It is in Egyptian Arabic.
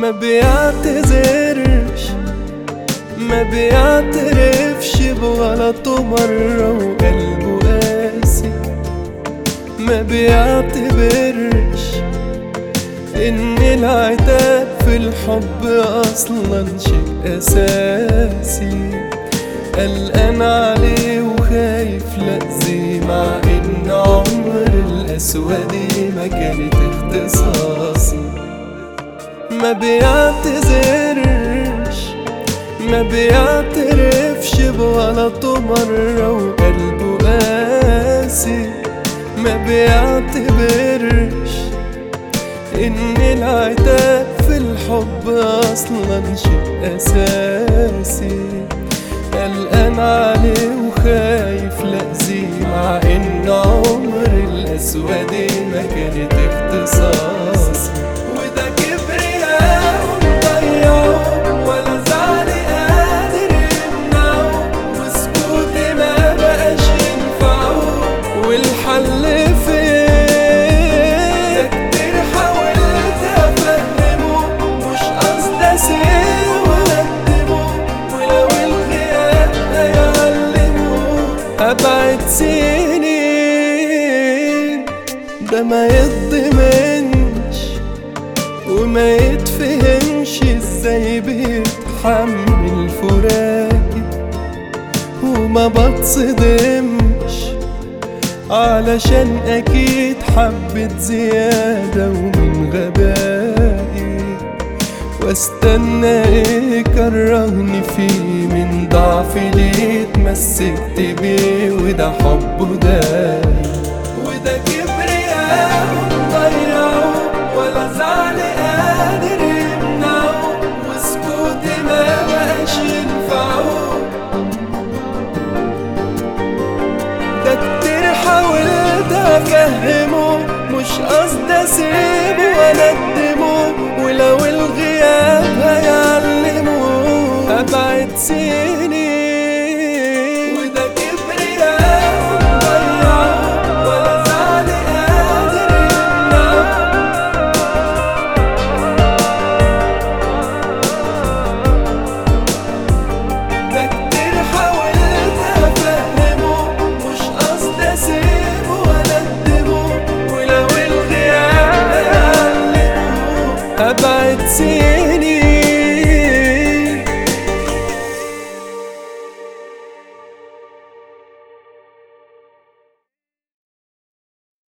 ما بيعتذرش ما بيعترفش بغلطه مرة وقلبه قاسي ما بيعتبرش إن العتاب في الحب أصلا شيء أساسي قلقان عليه وخايف لأذيه مع إن عمر القسوة دي ما كانت اختصاصي ما بيعتذرش ما بيعترفش بغلطه مرة وقلبه قاسي ما بيعتبرش إن العتاب في الحب أصلا شيء أساسي قلقان عليه وخايف لأذيه مع إن عمر القسوة دي ما كانت اختصاصي وده كبرياء مضيعه ولا زعل قادر يمنعه وسكوتي ما بقاش ينفعه والحل فين ده كتير حاولت افهمه مش قصدي اسيبه واندمه ولو الغياب هيعلمه ابعد سنين ده ما يضمنش وما يتفهمش ازاي بيتحمل فراقي وما بتصدمش علشان اكيد حبت زيادة ومن غبائي واستنى ايه كرهني فيه من ضعفي ليه اتمسكت بيه وده حبه دايم وده كبرياء مضيعه ولا زعل قادر يمنعه وسكوتي ما بقاش ينفعه ده كتير حاولت افهمه مش قصدي اسيبه واندمه ولو الغياب هيعلمه ابعد سنين وده كبرياء مضيعه ولا زعل قادر يمنعه ده كتير حاولت افهمه مش قصدي اسيبه واندمه ولو الغياب هيعلمه ابعد سنين